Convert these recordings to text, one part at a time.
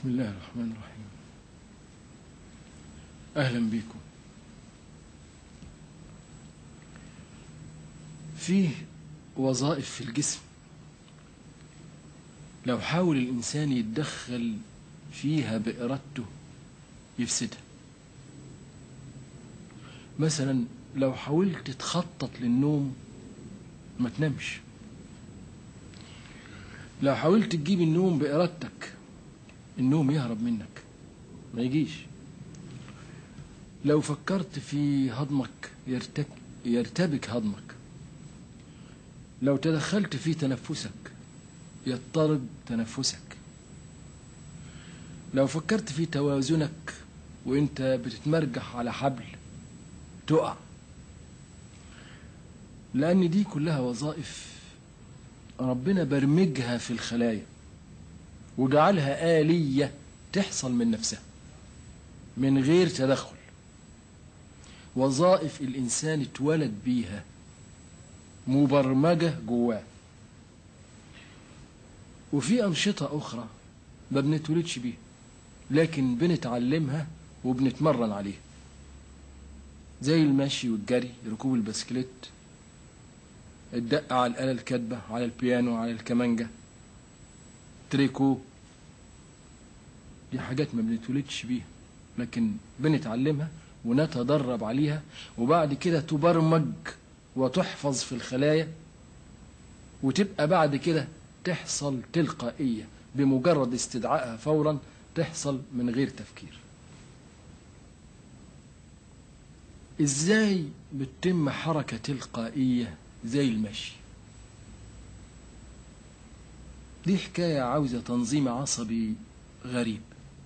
بسم الله الرحمن الرحيم أهلا بكم فيه وظائف في الجسم لو حاول الإنسان يتدخل فيها بإرادته يفسدها مثلا لو حاولت تخطط للنوم ما تنامش لو حاولت تجيب النوم بإرادتك النوم يهرب منك ما يجيش لو فكرت في هضمك يرتك يرتبك هضمك لو تدخلت في تنفسك يضطرب تنفسك لو فكرت في توازنك وانت بتتمرجح على حبل تقع لأن دي كلها وظائف ربنا برمجها في الخلايا وجعلها آلية تحصل من نفسها من غير تدخل وظائف الإنسان اتولد بيها مبرمجة جواه وفي أنشطة أخرى ما بنتولدش بيها لكن بنتعلمها وبنتمرن عليها زي المشي والجري ركوب البسكليت الدق على الآلة الكاتبة على البيانو على الكمانجة تريكو دي حاجات ما بنتولدش بيها لكن بنتعلمها ونتدرب عليها وبعد كده تبرمج وتحفظ في الخلايا وتبقى بعد كده تحصل تلقائية بمجرد استدعائها فورا تحصل من غير تفكير ازاي بتتم حركة تلقائية زي المشي دي حكاية عاوزة تنظيم عصبي غريب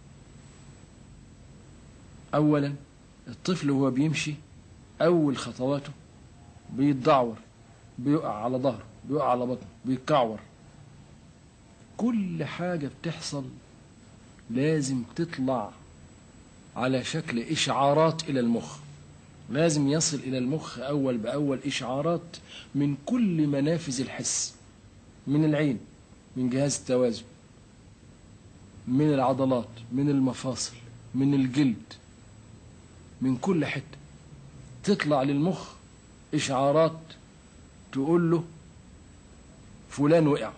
أولا الطفل وهو بيمشي أول خطواته بيتدعور بيقع على ظهره بيقع على بطنه بيتكعور كل حاجة بتحصل لازم تطلع على شكل إشعارات إلى المخ لازم يصل إلى المخ أول بأول إشعارات من كل منافذ الحس من العين من جهاز التوازن من العضلات من المفاصل من الجلد من كل حتة تطلع للمخ إشعارات تقول له فلان وقع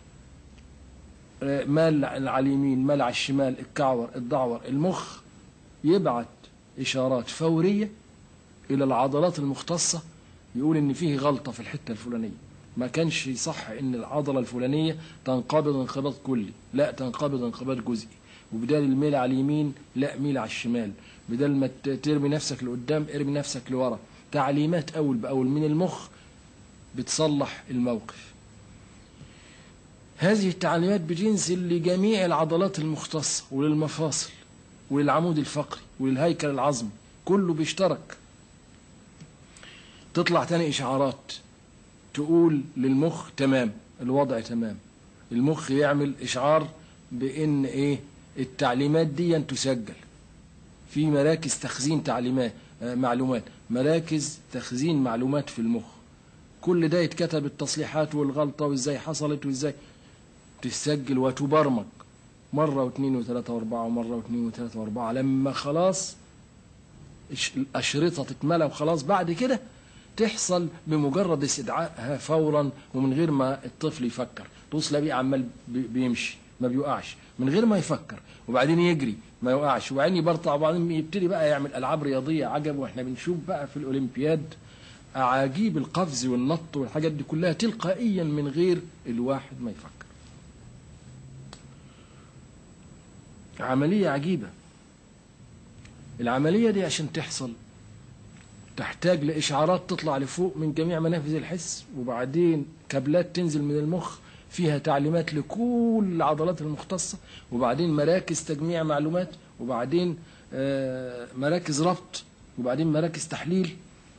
مال على اليمين مال على الشمال الكعور الدعور المخ يبعت إشارات فورية إلى العضلات المختصة يقول إن فيه غلطة في الحتة الفلانية ما كانش صح إن العضلة الفلانية تنقبض انقباض كلي لا تنقبض انقباض جزئي وبدال الميل على اليمين لا ميل على الشمال بدل ما ترمي نفسك لقدام ارمي نفسك لورا تعليمات أول بأول من المخ بتصلح الموقف هذه التعليمات بتنزل لجميع العضلات المختصة وللمفاصل وللعمود الفقري وللهيكل العظمي كله بيشترك تطلع تاني إشعارات تقول للمخ تمام الوضع تمام المخ يعمل إشعار بإن إيه التعليمات دي تسجل في مراكز تخزين تعليمات معلومات مراكز تخزين معلومات في المخ كل ده يتكتب التصليحات والغلطة وإزاي حصلت وإزاي تسجل وتبرمج مرة واثنين وثلاثة وأربعة ومرة واثنين وثلاثة وأربعة لما خلاص الأشرطة تتملى وخلاص بعد كده تحصل بمجرد استدعائها فورا ومن غير ما الطفل يفكر توصل بيه عمال بيمشي ما بيوقعش من غير ما يفكر وبعدين يجري ما يوقعش وبعدين يبرطع وبعدين يبتدي بقى يعمل العاب رياضيه عجب واحنا بنشوف بقى في الاولمبياد اعاجيب القفز والنط والحاجات دي كلها تلقائيا من غير الواحد ما يفكر عمليه عجيبه العمليه دي عشان تحصل تحتاج لإشعارات تطلع لفوق من جميع منافذ الحس وبعدين كابلات تنزل من المخ فيها تعليمات لكل العضلات المختصة وبعدين مراكز تجميع معلومات وبعدين مراكز ربط وبعدين مراكز تحليل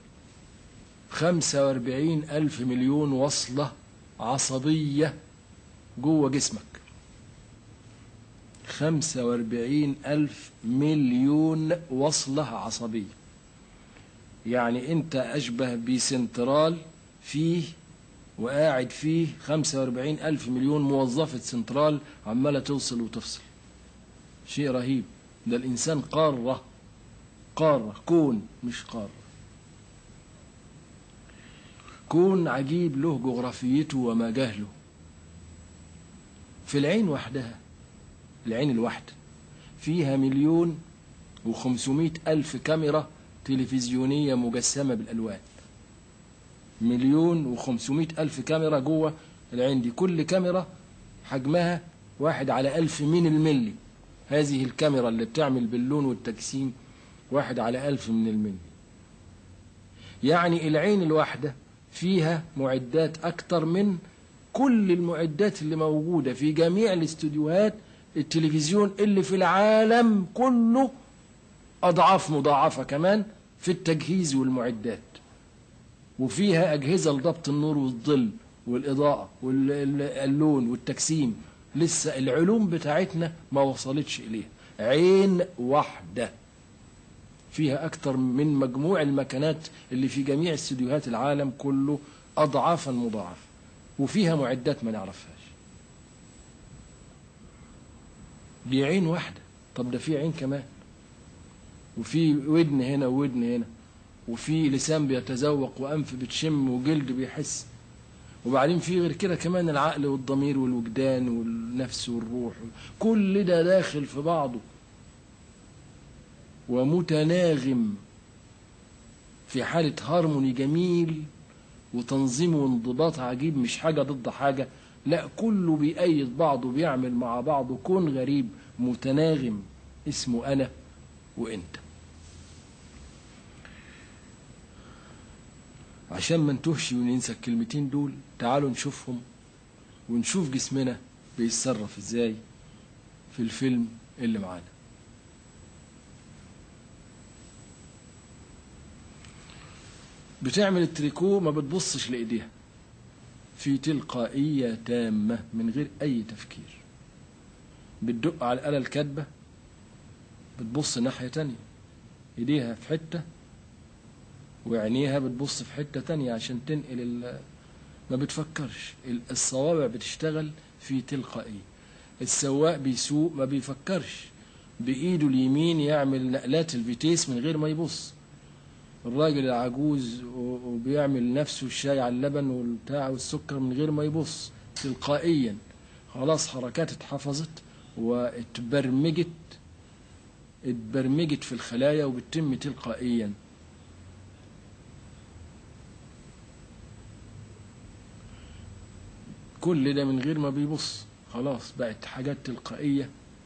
خمسة واربعين ألف مليون وصلة عصبية جوه جسمك خمسة واربعين ألف مليون وصلة عصبية يعني انت اشبه بسنترال فيه وقاعد فيه 45 ألف مليون موظفة سنترال عمالة توصل وتفصل شيء رهيب ده الإنسان قارة قارة كون مش قارة كون عجيب له جغرافيته وما جهله في العين وحدها العين الواحدة فيها مليون وخمسمائة ألف كاميرا تلفزيونية مجسمة بالألوان مليون وخمسمائة ألف كاميرا جوه العين دي كل كاميرا حجمها واحد على ألف من الملي هذه الكاميرا اللي بتعمل باللون والتجسيم واحد على ألف من الملي يعني العين الواحدة فيها معدات أكتر من كل المعدات اللي موجودة في جميع الاستوديوهات التلفزيون اللي في العالم كله أضعاف مضاعفة كمان في التجهيز والمعدات وفيها أجهزة لضبط النور والظل والإضاءة واللون والتجسيم لسه العلوم بتاعتنا ما وصلتش إليها عين واحدة فيها أكتر من مجموع المكانات اللي في جميع استديوهات العالم كله أضعافا مضاعفة وفيها معدات ما نعرفهاش دي عين واحدة طب ده في عين كمان وفي ودن هنا وودن هنا وفي لسان بيتذوق وأنف بتشم وجلد بيحس وبعدين في غير كده كمان العقل والضمير والوجدان والنفس والروح كل ده داخل في بعضه ومتناغم في حالة هارموني جميل وتنظيم وانضباط عجيب مش حاجة ضد حاجة لا كله بيأيد بعضه بيعمل مع بعضه كون غريب متناغم اسمه أنا وأنت عشان ما نتوهش وننسى الكلمتين دول تعالوا نشوفهم ونشوف جسمنا بيتصرف ازاي في الفيلم اللي معانا بتعمل التريكو ما بتبصش لإيديها في تلقائية تامة من غير أي تفكير بتدق على الآلة الكاتبة بتبص ناحية تانية إيديها في حتة وعينيها بتبص في حتة تانية عشان تنقل ال ما بتفكرش الصوابع بتشتغل في تلقائية السواق بيسوق ما بيفكرش بإيده اليمين يعمل نقلات الفيتيس من غير ما يبص الراجل العجوز وبيعمل نفسه الشاي على اللبن والبتاع والسكر من غير ما يبص تلقائيا خلاص حركات اتحفظت واتبرمجت اتبرمجت في الخلايا وبتتم تلقائيا كل ده من غير ما بيبص خلاص بقت حاجات تلقائية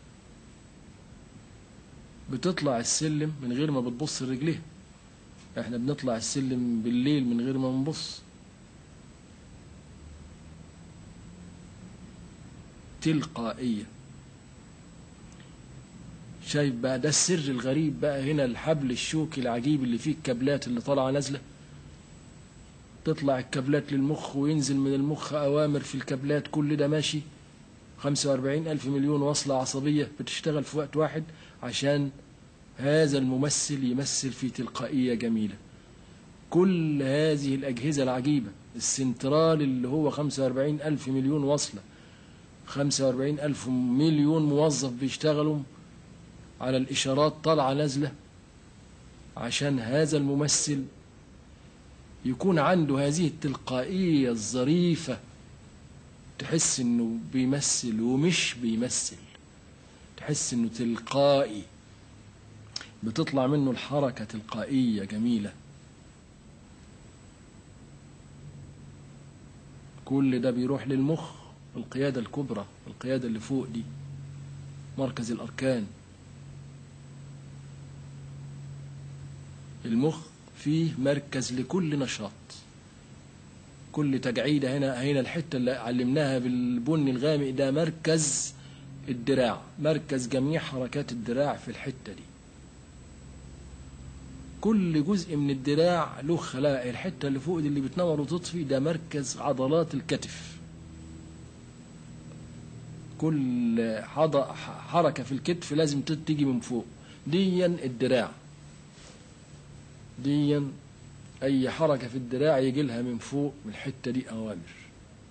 بتطلع السلم من غير ما بتبص رجليها احنا بنطلع السلم بالليل من غير ما نبص تلقائية شايف بقى ده السر الغريب بقى هنا الحبل الشوكي العجيب اللي فيه الكابلات اللي طالعة نازلة تطلع الكابلات للمخ وينزل من المخ أوامر في الكابلات كل ده ماشي 45 ألف مليون وصلة عصبية بتشتغل في وقت واحد عشان هذا الممثل يمثل في تلقائية جميلة كل هذه الأجهزة العجيبة السنترال اللي هو 45 ألف مليون وصلة 45 ألف مليون موظف بيشتغلوا على الإشارات طالعة نازلة عشان هذا الممثل يكون عنده هذه التلقائية الظريفة تحس انه بيمثل ومش بيمثل تحس انه تلقائي بتطلع منه الحركة تلقائية جميلة كل ده بيروح للمخ القيادة الكبرى القيادة اللي فوق دي مركز الأركان المخ فيه مركز لكل نشاط كل تجعيدة هنا هنا الحتة اللي علمناها بالبني الغامق ده مركز الدراع مركز جميع حركات الدراع في الحتة دي كل جزء من الدراع له خلايا الحتة اللي فوق دي اللي بتنور وتطفي ده مركز عضلات الكتف كل حركة في الكتف لازم تيجي من فوق ديا الدراع ديا اي حركة في الدراع يجي لها من فوق من الحتة دي اوامر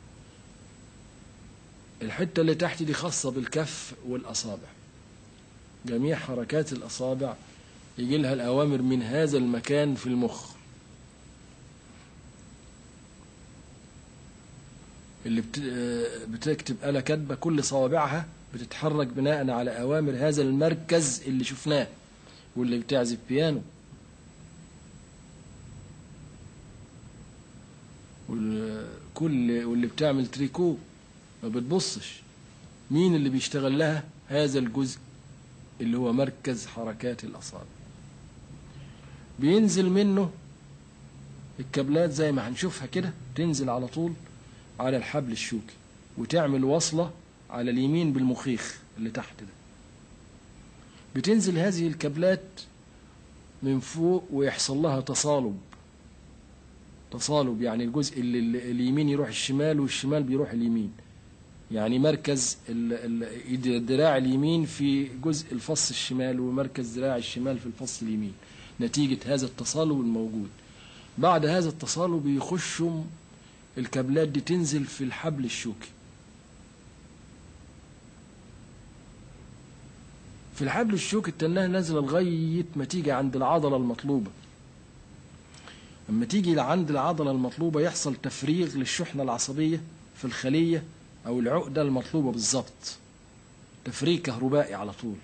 الحتة اللي تحت دي خاصة بالكف والاصابع جميع حركات الأصابع يجي لها الأوامر من هذا المكان في المخ اللي بت... آه، بتكتب آلة كاتبة كل صوابعها بتتحرك بناء على أوامر هذا المركز اللي شفناه واللي بتعزف بيانو وكل واللي بتعمل تريكو ما بتبصش مين اللي بيشتغل لها هذا الجزء اللي هو مركز حركات الأصابع بينزل منه الكابلات زي ما هنشوفها كده تنزل على طول على الحبل الشوكي وتعمل وصلة على اليمين بالمخيخ اللي تحت ده بتنزل هذه الكابلات من فوق ويحصل لها تصالب تصالب يعني الجزء اللي اللي اليمين يروح الشمال والشمال بيروح اليمين يعني مركز ال- ال- الدراع اليمين في جزء الفص الشمال ومركز دراع الشمال في الفص اليمين نتيجة هذا التصالب الموجود بعد هذا التصالب يخشوا الكابلات دي تنزل في الحبل الشوكي في الحبل الشوكي تنها نازله لغايه ما تيجي عند العضله المطلوبه لما تيجي عند العضله المطلوبه يحصل تفريغ للشحنه العصبيه في الخليه او العقده المطلوبه بالظبط تفريغ كهربائي على طول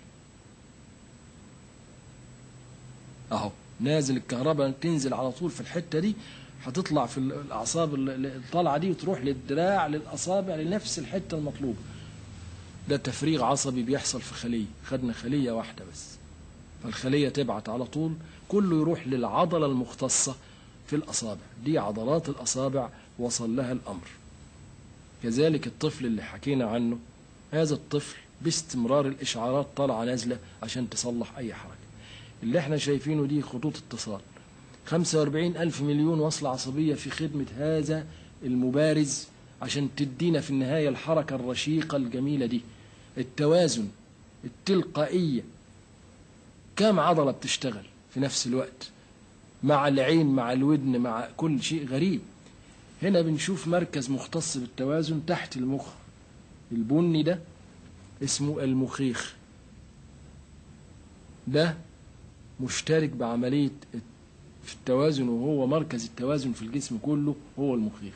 اهو نازل الكهرباء تنزل على طول في الحته دي هتطلع في الاعصاب ال- الطالعه دي وتروح للدراع للاصابع لنفس الحته المطلوبه ده تفريغ عصبي بيحصل في خليه خدنا خليه واحده بس فالخليه تبعت على طول كله يروح للعضله المختصه في الاصابع دي عضلات الاصابع وصل لها الامر كذلك الطفل اللي حكينا عنه هذا الطفل باستمرار الاشعارات طالعه نازله عشان تصلح اي حركه اللي احنا شايفينه دي خطوط اتصال 45 ألف مليون وصلة عصبية في خدمة هذا المبارز عشان تدينا في النهاية الحركة الرشيقة الجميلة دي التوازن التلقائية كم عضلة بتشتغل في نفس الوقت مع العين مع الودن مع كل شيء غريب هنا بنشوف مركز مختص بالتوازن تحت المخ البني ده اسمه المخيخ ده مشترك بعملية في التوازن وهو مركز التوازن في الجسم كله هو المخيخ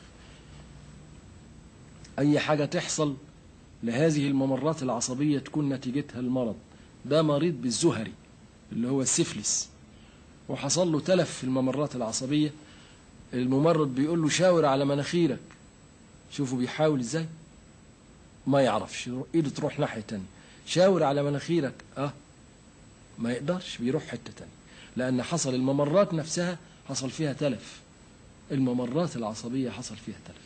أي حاجة تحصل لهذه الممرات العصبية تكون نتيجتها المرض ده مريض بالزهري اللي هو السفلس وحصل له تلف في الممرات العصبية الممرض بيقول له شاور على مناخيرك شوفوا بيحاول ازاي ما يعرفش ايده تروح ناحية تانية شاور على مناخيرك اه ما يقدرش بيروح حتة تانية لأن حصل الممرات نفسها حصل فيها تلف الممرات العصبية حصل فيها تلف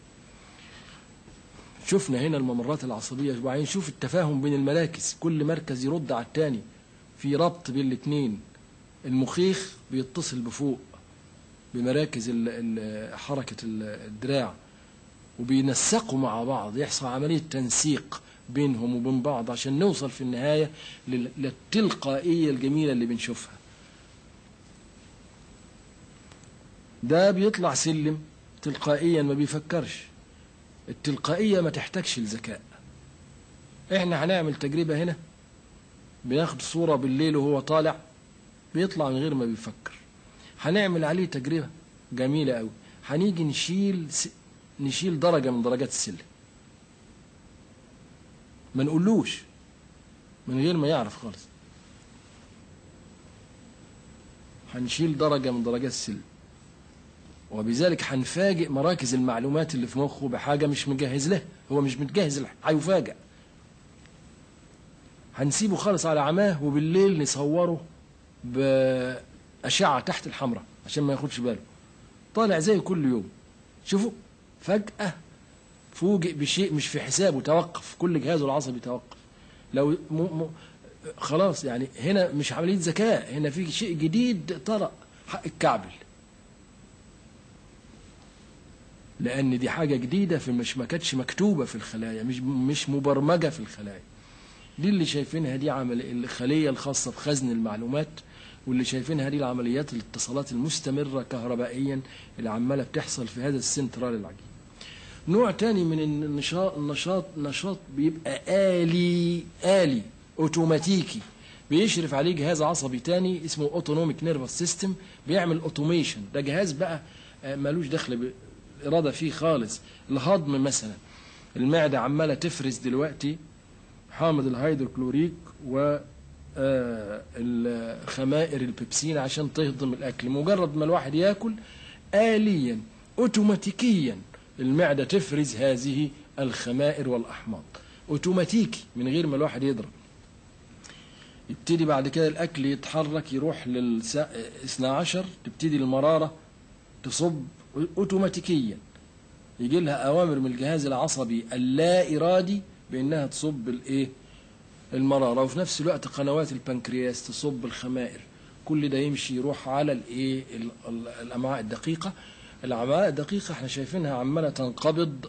شفنا هنا الممرات العصبية وبعدين شوف التفاهم بين المراكز كل مركز يرد على التاني في ربط بين الاتنين المخيخ بيتصل بفوق بمراكز ال- ال- حركة ال- الدراع وبينسقوا مع بعض يحصل عملية تنسيق بينهم وبين بعض عشان نوصل في النهاية لل- للتلقائية الجميلة اللي بنشوفها ده بيطلع سلم تلقائيا ما بيفكرش التلقائية ما تحتاجش الذكاء احنا هنعمل تجربة هنا بناخد صورة بالليل وهو طالع بيطلع من غير ما بيفكر هنعمل عليه تجربة جميلة قوي هنيجي نشيل س... نشيل درجة من درجات السلم ما نقولوش من غير ما يعرف خالص هنشيل درجة من درجات السلم وبذلك هنفاجئ مراكز المعلومات اللي في مخه بحاجة مش مجهز لها هو مش متجهز لها هيفاجئ هنسيبه خالص على عماه وبالليل نصوره بأشعة تحت الحمراء عشان ما ياخدش باله طالع زي كل يوم شوفوا فجأة فوجئ بشيء مش في حسابه توقف كل جهازه العصبي توقف لو م... م... خلاص يعني هنا مش عملية ذكاء هنا في شيء جديد طرأ حق الكعبل لأن دي حاجة جديدة في مش ما كانتش مكتوبة في الخلايا مش مش مبرمجة في الخلايا دي اللي شايفينها دي عمل الخلية الخاصة بخزن المعلومات واللي شايفينها دي العمليات الاتصالات المستمرة كهربائيا اللي عمالة بتحصل في هذا السنترال العجيب نوع تاني من النشاط النشاط نشاط بيبقى آلي آلي أوتوماتيكي بيشرف عليه جهاز عصبي تاني اسمه اوتونوميك نيرفس سيستم بيعمل اوتوميشن ده جهاز بقى آه، ملوش دخل بالإرادة فيه خالص الهضم مثلا المعدة عمالة تفرز دلوقتي حامض الهيدروكلوريك و آه، الخمائر البيبسين عشان تهضم الأكل مجرد ما الواحد ياكل آليا أوتوماتيكيا المعدة تفرز هذه الخمائر والأحماض أوتوماتيكي من غير ما الواحد يضرب يبتدي بعد كده الأكل يتحرك يروح للساعة 12 تبتدي المرارة تصب أوتوماتيكيا يجي لها أوامر من الجهاز العصبي اللا إرادي بأنها تصب الإيه المرارة وفي نفس الوقت قنوات البنكرياس تصب الخمائر كل ده يمشي يروح على الإيه ال- ال- الأمعاء الدقيقة الأمعاء الدقيقة احنا شايفينها عمالة تنقبض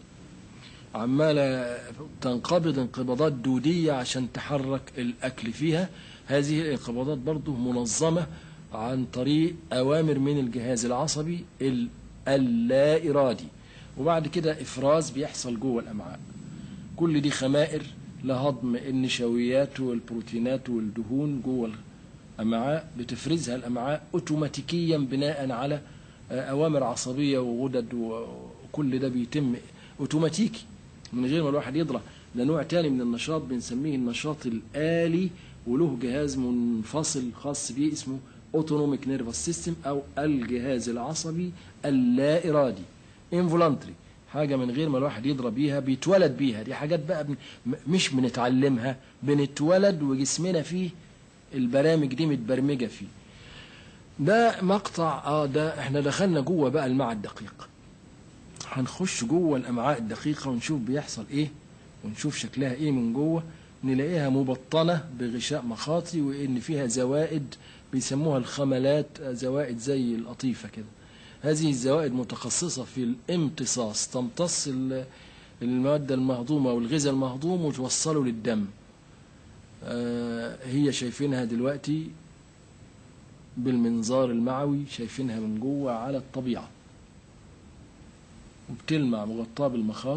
عمالة تنقبض انقباضات دودية عشان تحرك الأكل فيها هذه الانقباضات برضو منظمة عن طريق أوامر من الجهاز العصبي ال- اللا إرادي وبعد كده إفراز بيحصل جوه الأمعاء كل دي خمائر لهضم النشويات والبروتينات والدهون جوه الأمعاء بتفرزها الأمعاء أوتوماتيكيا بناء على آه، أوامر عصبية وغدد وكل ده بيتم أوتوماتيكي من غير ما الواحد يضرب ده نوع تاني من النشاط بنسميه النشاط الآلي وله جهاز منفصل خاص بيه اسمه اوتونوميك نيرفس سيستم او الجهاز العصبي اللا ارادي انفولانتري حاجه من غير ما الواحد يضرب بيها بيتولد بيها دي حاجات بقى بن... م- مش بنتعلمها بنتولد وجسمنا فيه البرامج دي متبرمجه فيه ده مقطع اه ده احنا دخلنا جوه بقى المعى الدقيق هنخش جوه الامعاء الدقيقه ونشوف بيحصل ايه ونشوف شكلها ايه من جوه نلاقيها مبطنه بغشاء مخاطي وان فيها زوائد بيسموها الخملات زوائد زي القطيفه كده هذه الزوائد متخصصه في الامتصاص تمتص ال- الماده المهضومه والغذاء المهضوم وتوصله للدم آه، هي شايفينها دلوقتي بالمنظار المعوي شايفينها من جوه على الطبيعه وبتلمع مغطاه بالمخاط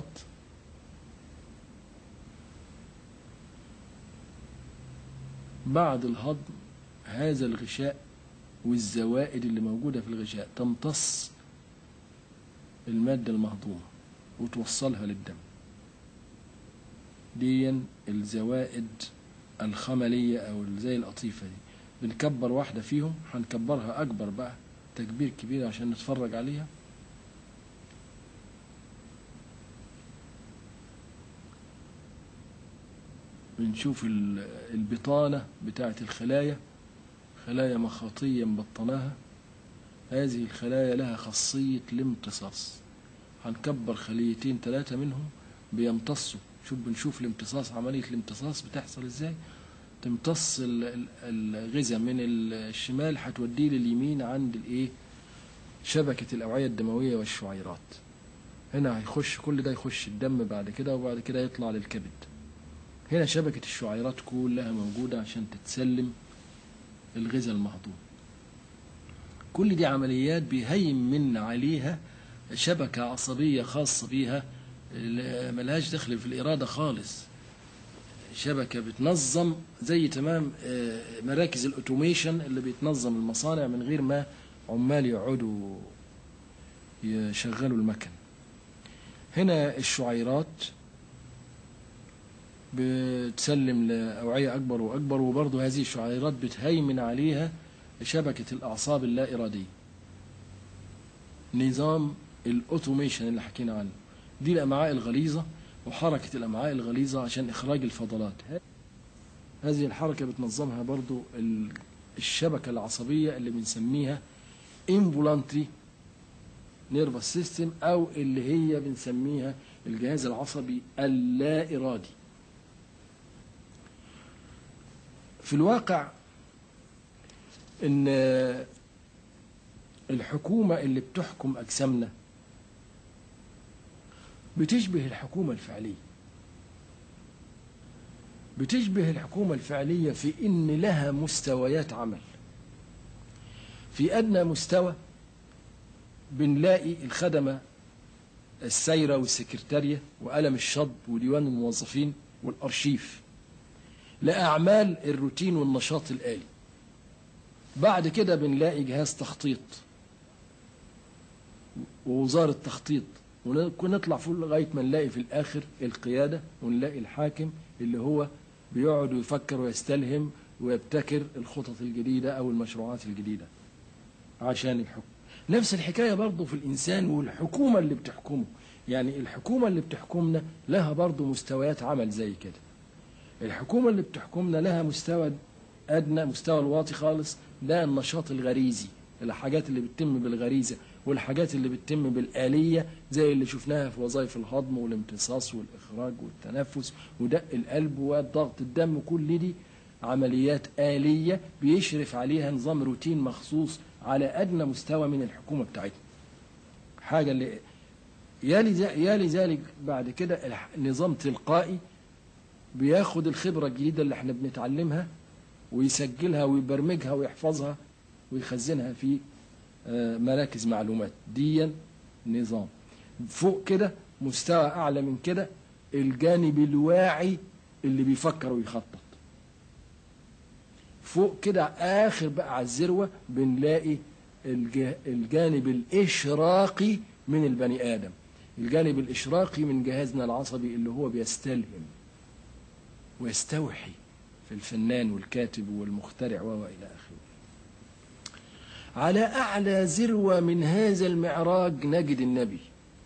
بعد الهضم هذا الغشاء والزوائد اللي موجودة في الغشاء تمتص المادة المهضومة وتوصلها للدم ديا الزوائد الخملية أو زي القطيفة دي بنكبر واحدة فيهم هنكبرها أكبر بقى تكبير كبير عشان نتفرج عليها بنشوف ال- البطانة بتاعة الخلايا خلايا مخاطية مبطناها هذه الخلايا لها خاصية الامتصاص هنكبر خليتين ثلاثة منهم بيمتصوا شوف بنشوف الامتصاص عملية الامتصاص بتحصل ازاي تمتص ال- ال- الغذاء من الشمال هتوديه لليمين عند الايه شبكة الأوعية الدموية والشعيرات هنا هيخش كل ده يخش الدم بعد كده وبعد كده يطلع للكبد هنا شبكة الشعيرات كلها موجودة عشان تتسلم الغذاء المهضوم كل دي عمليات بيهيمن عليها شبكة عصبية خاصة بيها لا- ملهاش دخل في الإرادة خالص شبكة بتنظم زي تمام آه، مراكز الأوتوميشن اللي بتنظم المصانع من غير ما عمال يقعدوا يشغلوا المكن هنا الشعيرات بتسلم لأوعية أكبر وأكبر وبرضه هذه الشعيرات بتهيمن عليها شبكة الأعصاب اللا إرادية نظام الأوتوميشن اللي حكينا عنه دي الأمعاء الغليظة وحركة الأمعاء الغليظة عشان إخراج الفضلات هذه الحركة بتنظمها برضو ال- الشبكة العصبية اللي بنسميها involuntary nervous system أو اللي هي بنسميها الجهاز العصبي اللا إرادي في الواقع ان الحكومة اللي بتحكم أجسامنا بتشبه الحكومة الفعلية بتشبه الحكومة الفعلية في إن لها مستويات عمل في أدنى مستوى بنلاقي الخدمة السايرة والسكرتارية وقلم الشطب وديوان الموظفين والأرشيف لأعمال الروتين والنشاط الآلي بعد كده بنلاقي جهاز تخطيط ووزارة تخطيط ونطلع فوق لغاية ما نلاقي في الآخر القيادة ونلاقي الحاكم اللي هو بيقعد ويفكر ويستلهم ويبتكر الخطط الجديدة أو المشروعات الجديدة عشان الحكم نفس الحكاية برضه في الإنسان والحكومة اللي بتحكمه يعني الحكومة اللي بتحكمنا لها برضه مستويات عمل زي كده الحكومة اللي بتحكمنا لها مستوى أدنى مستوى الواطي خالص ده النشاط الغريزي الحاجات اللي بتتم بالغريزة والحاجات اللي بتتم بالآلية زي اللي شفناها في وظائف الهضم والامتصاص والإخراج والتنفس ودق القلب وضغط الدم كل دي عمليات آلية بيشرف عليها نظام روتين مخصوص على أدنى مستوى من الحكومة بتاعتنا حاجة اللي يلي, يلي ذلك بعد كده نظام تلقائي بياخد الخبرة الجديدة اللي احنا بنتعلمها ويسجلها ويبرمجها ويحفظها ويخزنها في مراكز معلومات ديا نظام فوق كده مستوى أعلى من كده الجانب الواعي اللي بيفكر ويخطط فوق كده آخر بقى على الذروة بنلاقي الجانب الإشراقي من البني آدم الجانب الإشراقي من جهازنا العصبي اللي هو بيستلهم ويستوحي في الفنان والكاتب والمخترع وإلى آخره على أعلى ذروة من هذا المعراج نجد النبي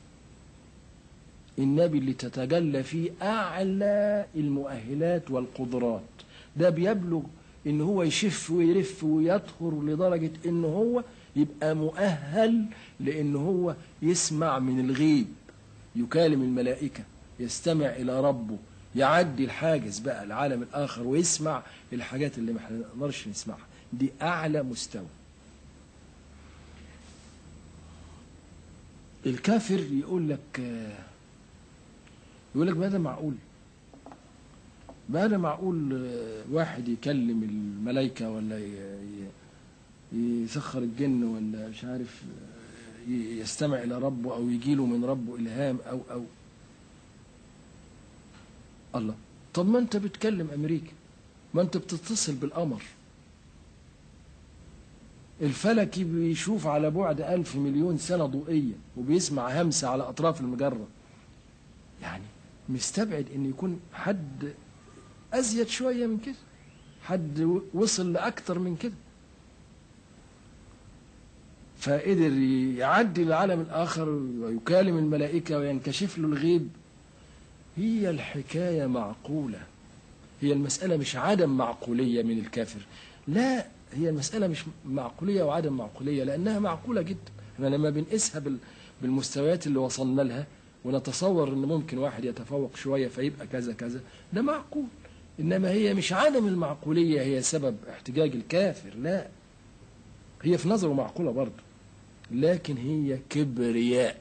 النبي اللي تتجلى فيه أعلى المؤهلات والقدرات ده بيبلغ إن هو يشف ويرف ويطهر لدرجة إن هو يبقى مؤهل لإن هو يسمع من الغيب يكالم الملائكة يستمع إلى ربه يعدي الحاجز بقى العالم الآخر ويسمع الحاجات اللي ما نقدرش نسمعها دي أعلى مستوى الكافر يقول لك يقول لك ما ده معقول ما ده معقول واحد يكلم الملائكة ولا يسخر الجن ولا مش عارف يستمع إلى ربه أو يجيله من ربه إلهام أو أو الله طب ما أنت بتكلم أمريكا ما أنت بتتصل بالقمر الفلكي بيشوف على بعد ألف مليون سنة ضوئية وبيسمع همسة على أطراف المجرة يعني مستبعد أن يكون حد أزيد شوية من كده حد وصل لأكتر من كده فقدر يعدي العالم الآخر ويكالم الملائكة وينكشف له الغيب هي الحكاية معقولة هي المسألة مش عدم معقولية من الكافر لا هي المسألة مش معقولية وعدم معقولية لأنها معقولة جدا احنا لما بنقيسها بالمستويات اللي وصلنا لها ونتصور ان ممكن واحد يتفوق شوية فيبقى كذا كذا ده معقول انما هي مش عدم المعقولية هي سبب احتجاج الكافر لا هي في نظره معقولة برضه لكن هي كبرياء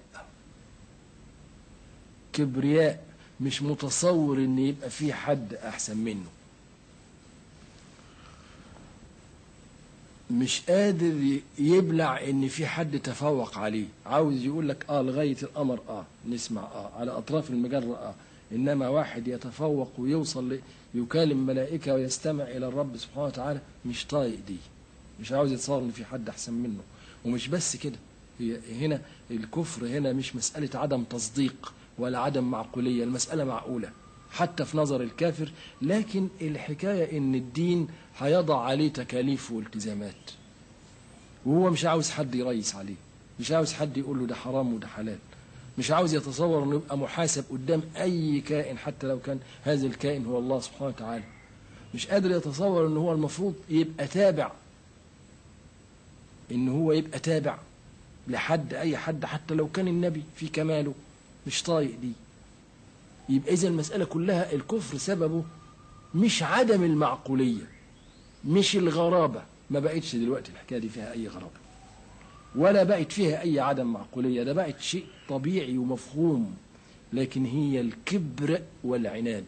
كبرياء مش متصور ان يبقى في حد احسن منه مش قادر يبلع ان في حد تفوق عليه عاوز يقول لك اه لغايه القمر اه نسمع اه على اطراف المجره اه انما واحد يتفوق ويوصل يكالم ملائكه ويستمع الى الرب سبحانه وتعالى مش طايق دي مش عاوز يتصور ان في حد احسن منه ومش بس كده هي هنا الكفر هنا مش مساله عدم تصديق ولا عدم معقوليه المساله معقوله حتى في نظر الكافر لكن الحكايه ان الدين هيضع عليه تكاليف والتزامات وهو مش عاوز حد يريس عليه مش عاوز حد يقول له ده حرام وده حلال مش عاوز يتصور انه يبقى محاسب قدام اي كائن حتى لو كان هذا الكائن هو الله سبحانه وتعالى مش قادر يتصور ان هو المفروض يبقى تابع ان هو يبقى تابع لحد اي حد حتى لو كان النبي في كماله مش طايق دي يبقى اذا المساله كلها الكفر سببه مش عدم المعقوليه مش الغرابه ما بقتش دلوقتي الحكايه دي فيها اي غرابه ولا بقت فيها اي عدم معقوليه ده بقت شيء طبيعي ومفهوم لكن هي الكبر والعناد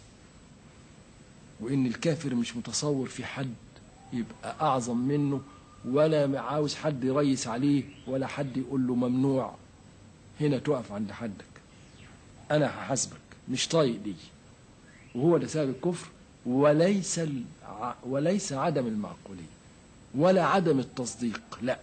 وان الكافر مش متصور في حد يبقى اعظم منه ولا عاوز حد يريس عليه ولا حد يقول له ممنوع هنا تقف عند حدك انا هحاسبك مش طايق دي وهو ده سبب الكفر وليس الع... وليس عدم المعقولية ولا عدم التصديق لا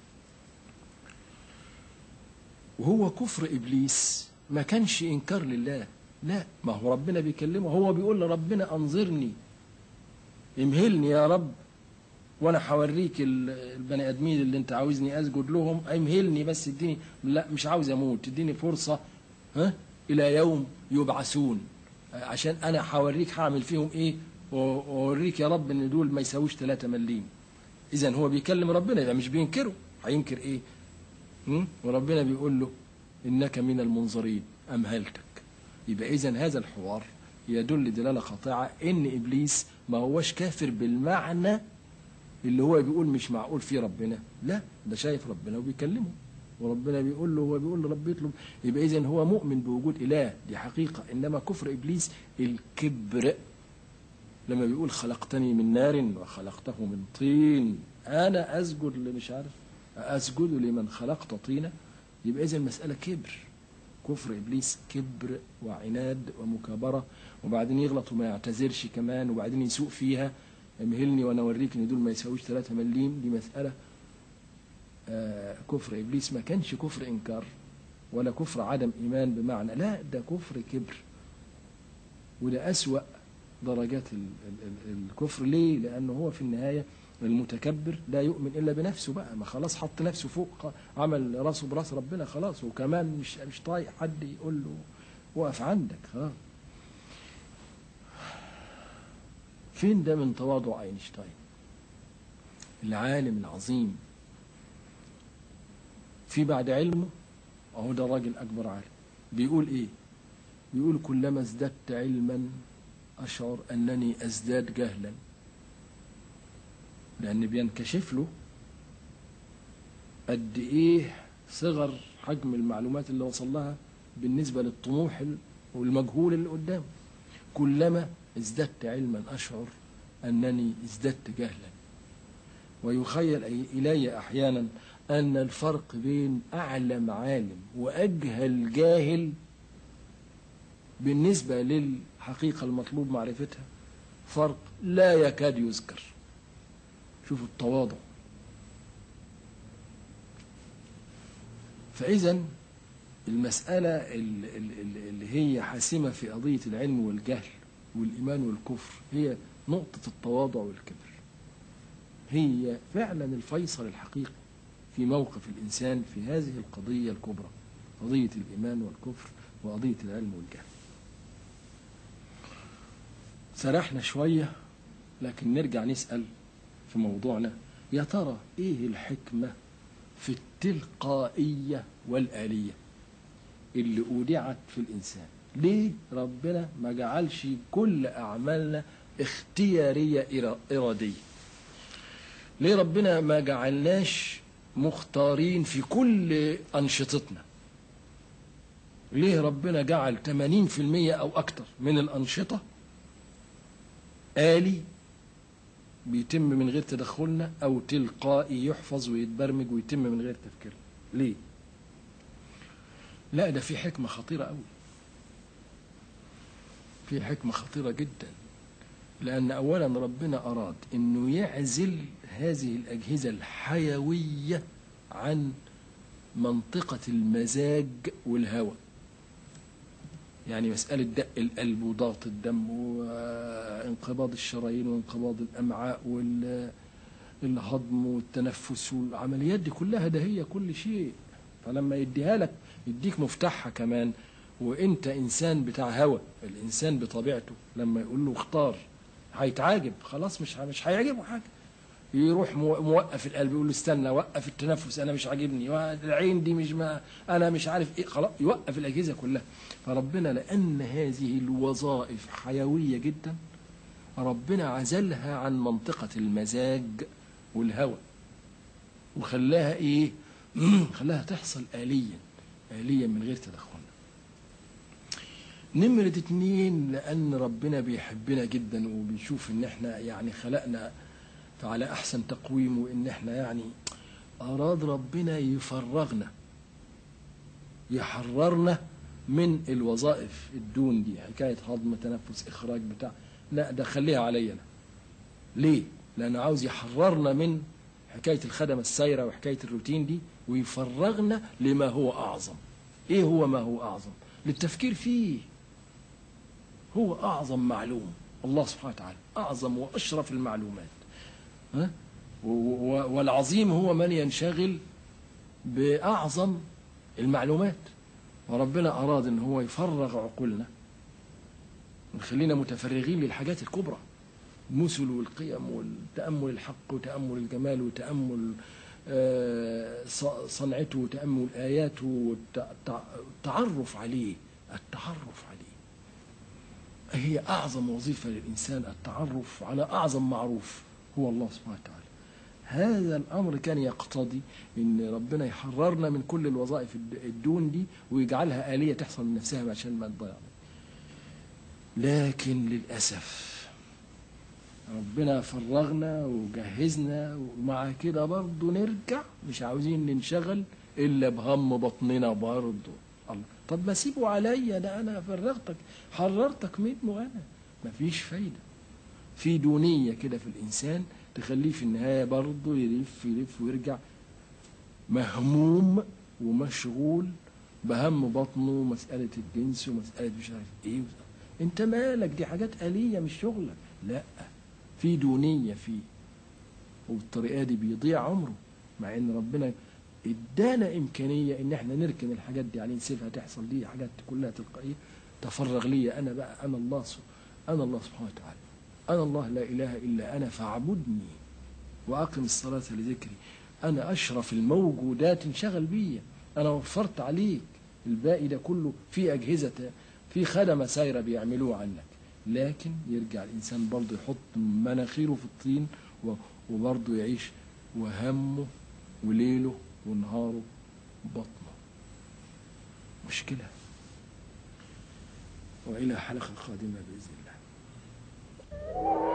وهو كفر إبليس ما كانش إنكار لله لا ما هو ربنا بيكلمه هو بيقول لربنا أنظرني امهلني يا رب وانا هوريك ال- البني ادمين اللي انت عاوزني اسجد لهم امهلني بس اديني لا مش عاوز اموت اديني فرصه ها الى يوم يبعثون عشان انا هوريك هعمل فيهم ايه و- واوريك يا رب ان دول ما يساويش 3 مليم اذا هو بيكلم ربنا يبقى مش بينكره هينكر ايه م? وربنا بيقول له انك من المنظرين امهلتك يبقى اذا هذا الحوار يدل دلاله قاطعه ان ابليس ما هوش كافر بالمعنى اللي هو بيقول مش معقول فيه ربنا لا ده شايف ربنا وبيكلمه وربنا بيقول له هو بيقول لرب يطلب يبقى اذا هو مؤمن بوجود اله دي حقيقه انما كفر ابليس الكبر لما بيقول خلقتني من نار وخلقته من طين انا اسجد لمش عارف اسجد لمن خلقت طينا يبقى اذا المساله كبر كفر ابليس كبر وعناد ومكابره وبعدين يغلط وما يعتذرش كمان وبعدين يسوق فيها امهلني وانا اوريك ان دول ما يساويش 3 مليم دي مساله آه كفر ابليس ما كانش كفر انكار ولا كفر عدم ايمان بمعنى لا ده كفر كبر وده اسوا درجات ال ال ال الكفر ليه لانه هو في النهايه المتكبر لا يؤمن الا بنفسه بقى ما خلاص حط نفسه فوق عمل راسه براس ربنا خلاص وكمان مش مش طايق حد يقول له وقف عندك خلاص فين ده من تواضع اينشتاين العالم العظيم في بعد علمه اهو ده راجل اكبر عالم بيقول ايه بيقول كلما ازددت علما اشعر انني ازداد جهلا لان بينكشف له قد ايه صغر حجم المعلومات اللي وصل لها بالنسبه للطموح والمجهول اللي قدامه كلما ازددت علما أشعر أنني ازددت جهلا ويخيل إلي أحيانا أن الفرق بين أعلم عالم وأجهل جاهل بالنسبة للحقيقة المطلوب معرفتها فرق لا يكاد يذكر شوفوا التواضع فإذا المسألة اللي هي حاسمة في قضية العلم والجهل والإيمان والكفر هي نقطة التواضع والكبر هي فعلا الفيصل الحقيقي في موقف الإنسان في هذه القضية الكبرى قضية الإيمان والكفر وقضية العلم والجهل سرحنا شوية لكن نرجع نسأل في موضوعنا يا ترى إيه الحكمة في التلقائية والآلية اللي أودعت في الإنسان ليه ربنا ما جعلش كل أعمالنا اختيارية إرادية ليه ربنا ما جعلناش مختارين في كل أنشطتنا ليه ربنا جعل 80% أو أكتر من الأنشطة آلي بيتم من غير تدخلنا أو تلقائي يحفظ ويتبرمج ويتم من غير تفكيرنا ليه لا ده في حكمة خطيرة قوي في حكمة خطيرة جدا لأن أولا ربنا أراد أنه يعزل هذه الأجهزة الحيوية عن منطقة المزاج والهوى يعني مسألة دق القلب وضغط الدم وانقباض الشرايين وانقباض الأمعاء والهضم والتنفس والعمليات دي كلها ده هي كل شيء فلما يديها لك يديك مفتاحها كمان وانت انسان بتاع هوى الانسان بطبيعته لما يقول له اختار هيتعاجب خلاص مش مش هيعجبه حاجه يروح موقف القلب يقول له استنى وقف التنفس انا مش عاجبني العين دي مش ما انا مش عارف ايه خلاص يوقف الاجهزه كلها فربنا لان هذه الوظائف حيويه جدا ربنا عزلها عن منطقه المزاج والهوى وخلاها ايه خلاها تحصل آليا آليا من غير تدخلنا نمرة اتنين لأن ربنا بيحبنا جدا وبيشوف إن إحنا يعني خلقنا على أحسن تقويم وإن إحنا يعني أراد ربنا يفرغنا يحررنا من الوظائف الدون دي حكاية هضم تنفس إخراج بتاع لا ده خليها عليا انا ليه لانه عاوز يحررنا من حكايه الخدمه السايره وحكايه الروتين دي ويفرغنا لما هو اعظم ايه هو ما هو اعظم للتفكير فيه هو اعظم معلوم الله سبحانه وتعالى اعظم واشرف المعلومات ها و- و- والعظيم هو من ينشغل باعظم المعلومات وربنا اراد ان هو يفرغ عقولنا ويخلينا متفرغين للحاجات الكبرى المثل والقيم والتامل الحق وتامل الجمال وتامل آه، ص- صنعته وتامل اياته والتعرف عليه التعرف عليه هي أعظم وظيفة للإنسان التعرف على أعظم معروف هو الله سبحانه وتعالى هذا الأمر كان يقتضي أن ربنا يحررنا من كل الوظائف الد- الدون دي ويجعلها آلية تحصل من نفسها عشان ما تضيع لكن للأسف ربنا فرغنا وجهزنا ومع كده برضه نرجع مش عاوزين ننشغل إلا بهم بطننا برضه الله طب ما سيبه عليا ده أنا فرغتك حررتك منه أنا مفيش فايدة في دونية كده في الإنسان تخليه في النهاية برضه يلف يلف ويرجع مهموم ومشغول بهم بطنه ومسألة الجنس ومسألة مش عارف ايه انت مالك دي حاجات آلية مش شغلك لا في دونية فيه وبالطريقة دي بيضيع عمره مع ان ربنا ادانا امكانية ان احنا نركن الحاجات دي عليه نسيبها تحصل دي حاجات كلها تلقائية تفرغ لي انا بقى انا الله سب- انا الله سبحانه وتعالى انا الله لا اله الا انا فاعبدني واقم الصلاة لذكري انا اشرف الموجودات انشغل بيا انا وفرت عليك الباقي ده كله في اجهزة في خدمة سايرة بيعملوه عنك لكن يرجع الانسان برضه يحط مناخيره في الطين و- وبرضه يعيش وهمه وليله ونهاره بطنه مشكلة وإلى حلقة قادمة بإذن الله